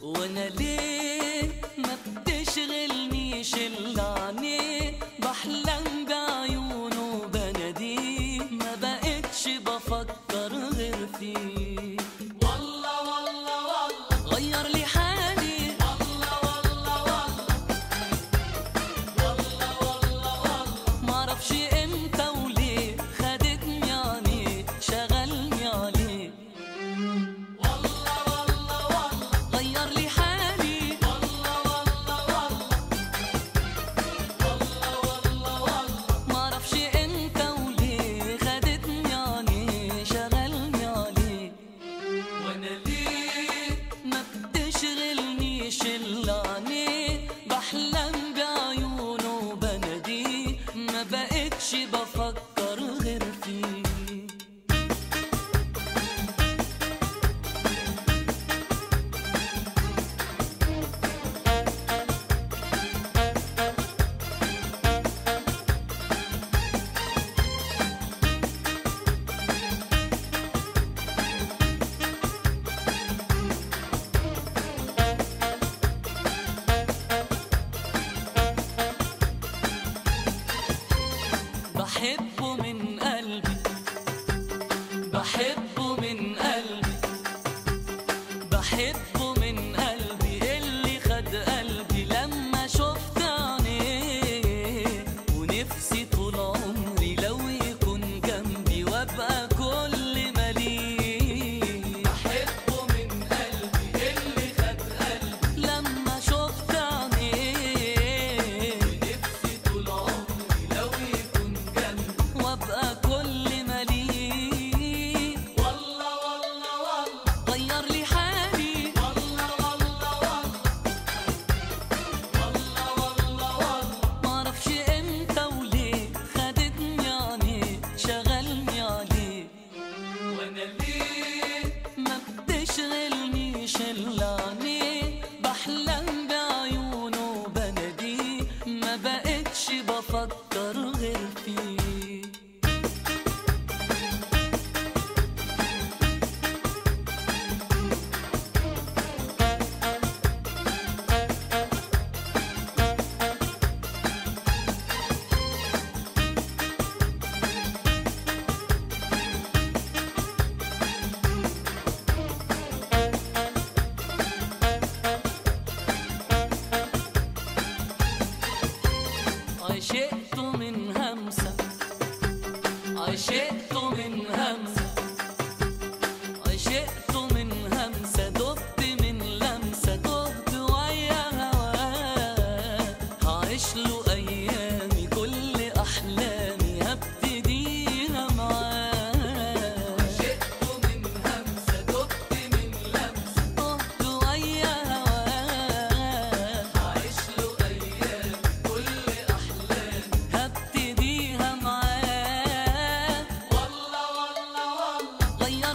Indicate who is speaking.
Speaker 1: وانا ليه ما بتشغلنيش العني بحلم بعيونه بناديه ما بقتش بفكر غير فيه والله والله والله غير لي حالي والله والله والله والله والله والله معرفش امتى وليه خدتني عليه شغلني عليه والله والله والله غير لي حالي والله والله والله والله والله والله معرفش امتى وليه خدتني عليه شغلني عليه وانا ليه ما بتشغلنيش الا عينيه بحلم بعيونه بناديه ما بقتش بفكر غير فيه بحبه من قلبي بحبه من قلبي بحبه من قلبي اللي خد قلبي لما شفت عينيه ونفسي طول عمري لو يكون جنبي وابقى كل ما ليه بحبه من قلبي اللي خد قلبي لما شفت عينيه ونفسي طول عمري لو يكون جنبي وابقى كل ما ليه والله والله والله غير لي حالي والله والله والله والله والله والله معرفش امتى وليه خدتني عليه شغلني عليه وانا ليه ما بتشغلنيش الا عينيه بحلم بعيونه بناديه ما بقتش بفكر غير فيه عشقت من همسة عشقت من همسة عشقت من همسة دبت من لمسة دبت ويا هواه هعيش له أيامي كل أحلامي هبتديها معاه عشقت من همسة دبت من لمسة دبت ويا هواه هعيش له أيامي كل أحلامي هبتديها معاه والله والله والله غير